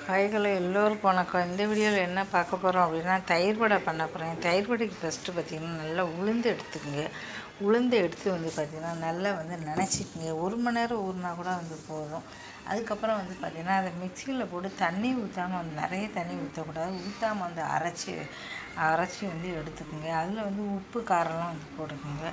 ஹாய்களோ எல்லோருக்கும் வணக்கம் இந்த வீடியோவில் என்ன பார்க்க போகிறோம் அப்படின்னா தயிர் வடை பண்ண போகிறேன் தயிர் வடைக்கு ஃபஸ்ட்டு பார்த்திங்கன்னா நல்லா உளுந்து எடுத்துக்கோங்க உளுந்து எடுத்து வந்து பார்த்திங்கன்னா நல்லா வந்து நினச்சிக்கங்க ஒரு மணி நேரம் ஊறினா கூட வந்து போதும் அதுக்கப்புறம் வந்து பார்த்திங்கன்னா அதை மிக்சியில் போட்டு தண்ணி ஊற்றாமல் வந்து நிறைய தண்ணி ஊற்றக்கூடாது ஊற்றாமல் வந்து அரைச்சி அரைச்சி வந்து எடுத்துக்கோங்க அதில் வந்து உப்பு காரம்லாம் வந்து போட்டுக்கோங்க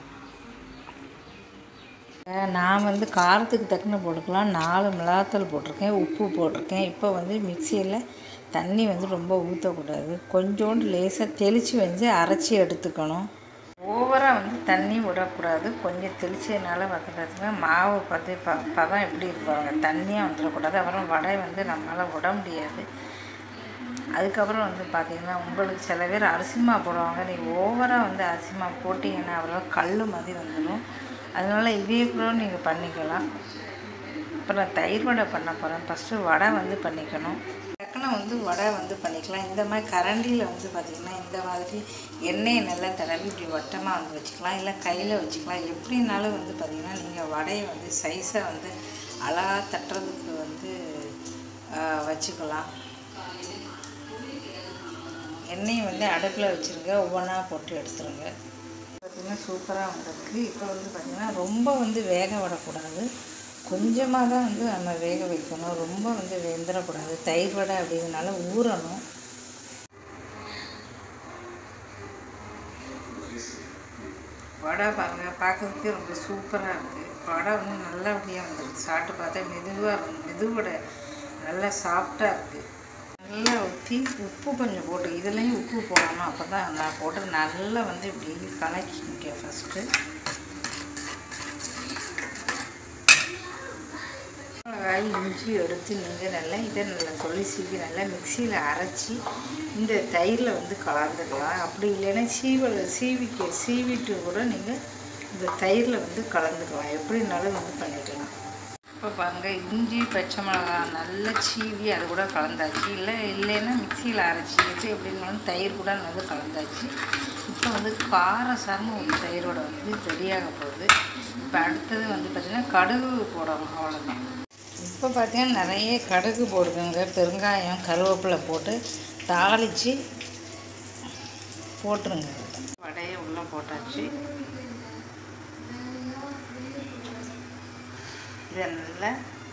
நான் வந்து காரத்துக்கு தக்கன போட்டுக்கலாம் நாலு மிளகாத்தூள் போட்டிருக்கேன் உப்பு போட்டிருக்கேன் இப்போ வந்து மிக்சியில் தண்ணி வந்து ரொம்ப ஊற்றக்கூடாது கொஞ்சோண்டு லேசாக தெளித்து வந்து அரைச்சி எடுத்துக்கணும் ஓவராக வந்து தண்ணி விடக்கூடாது கொஞ்சம் தெளிச்சதுனால பார்த்து பார்த்தீங்கன்னா மாவு பார்த்து ப பதம் எப்படி இருப்பாங்க தண்ணியாக வந்துடக்கூடாது அப்புறம் வடை வந்து நம்மளால் விட முடியாது அதுக்கப்புறம் வந்து பார்த்திங்கன்னா உங்களுக்கு சில பேர் அரிசிமா போடுவாங்க நீங்கள் ஓவராக வந்து அரிசிமா போட்டிங்கன்னா அவ்வளோ கல் மாதிரி வந்துடும் அதனால் இதே கூட நீங்கள் பண்ணிக்கலாம் இப்போ நான் தயிர் வடை பண்ண போகிறேன் ஃபஸ்ட்டு வடை வந்து பண்ணிக்கணும் டக்குன்னு வந்து வடை வந்து பண்ணிக்கலாம் இந்த மாதிரி கரண்டியில் வந்து பார்த்திங்கன்னா இந்த மாதிரி எண்ணெயை நல்லா தடவி இப்படி வட்டமாக வந்து வச்சுக்கலாம் இல்லை கையில் வச்சுக்கலாம் எப்படினாலும் வந்து பார்த்திங்கன்னா நீங்கள் வடையை வந்து சைஸாக வந்து அழகாக தட்டுறதுக்கு வந்து வச்சுக்கலாம் எண்ணெயை வந்து அடுப்பில் வச்சுருங்க ஒவ்வொன்றா போட்டு எடுத்துருங்க பார்த்திங்கன்னா சூப்பராக வந்திருக்கு இப்போ வந்து பார்த்திங்கன்னா ரொம்ப வந்து வேக விடக்கூடாது கொஞ்சமாக தான் வந்து நம்ம வேக வைக்கணும் ரொம்ப வந்து வெந்துடக்கூடாது தயிர் வடை அப்படிங்கிறனால ஊறணும் வடை பாருங்கள் பார்க்குறதுக்கே ரொம்ப சூப்பராக இருக்குது வடை வந்து நல்லபடியாக வந்துருக்கு சாப்பிட்டு பார்த்தா மெதுவாக மெதுவடை நல்லா சாஃப்டாக இருக்குது நல்லா ஊற்றி உப்பு கொஞ்சம் போட்டு இதுலேயும் உப்பு போடணும் அப்போ தான் நான் போட்டு நல்லா வந்து இப்படி கலக்கிக்க ஃபஸ்ட்டு மிளகாய் இஞ்சி எடுத்து நீங்கள் நல்லா இதை நல்லா சொல்லி சீவி நல்லா மிக்சியில் அரைச்சி இந்த தயிரில் வந்து கலந்துக்கலாம் அப்படி இல்லைன்னா சீவல் சீவிக்க சீவிட்டு கூட நீங்கள் இந்த தயிரில் வந்து கலந்துக்கலாம் எப்படினாலும் வந்து பண்ணிக்கலாம் இப்போ பாருங்கள் இஞ்சி பச்சை மிளகா நல்லா சீவி அது கூட கலந்தாச்சு இல்லை இல்லைன்னா மிக்சியில் அரைச்சி வச்சு எப்படின்னாலும் தயிர் கூட நல்லா கலந்தாச்சு இப்போ வந்து காரசாரமாக ஒரு தயிரோட வந்து ரெடியாக போகுது இப்போ அடுத்தது வந்து பார்த்திங்கன்னா கடுகு போடணும் அவ்வளோதான் இப்போ பார்த்தீங்கன்னா நிறைய கடுகு போடுதுங்க பெருங்காயம் கருவேப்பிலை போட்டு தாளித்து போட்டுருங்க வடையை உள்ளே போட்டாச்சு இதை நல்லா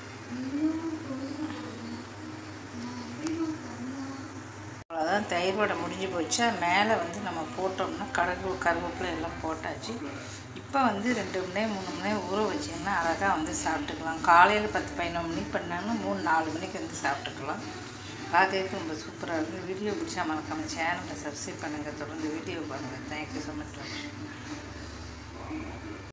அவ்வளோதான் தயிர் வடை முடிஞ்சு போச்சா மேலே வந்து நம்ம போட்டோம்னா கடுகு கருவேப்பிலை எல்லாம் போட்டாச்சு இப்போ வந்து ரெண்டு மணி நேரம் மூணு மணி நேரம் ஊற வச்சிங்கன்னா அழகாக வந்து சாப்பிட்டுக்கலாம் காலையில் பத்து பதினொன்று மணிக்கு பண்ணாலும் மூணு நாலு மணிக்கு வந்து சாப்பிட்டுக்கலாம் பார்க்கறதுக்கு ரொம்ப சூப்பராக இருக்குது வீடியோ பிடிச்சா மறக்காமல் சேனலை சப்ஸ்கிரைப் பண்ணுங்கள் தொடர்ந்து வீடியோ பாருங்கள் தேங்க்யூ ஸோ மச்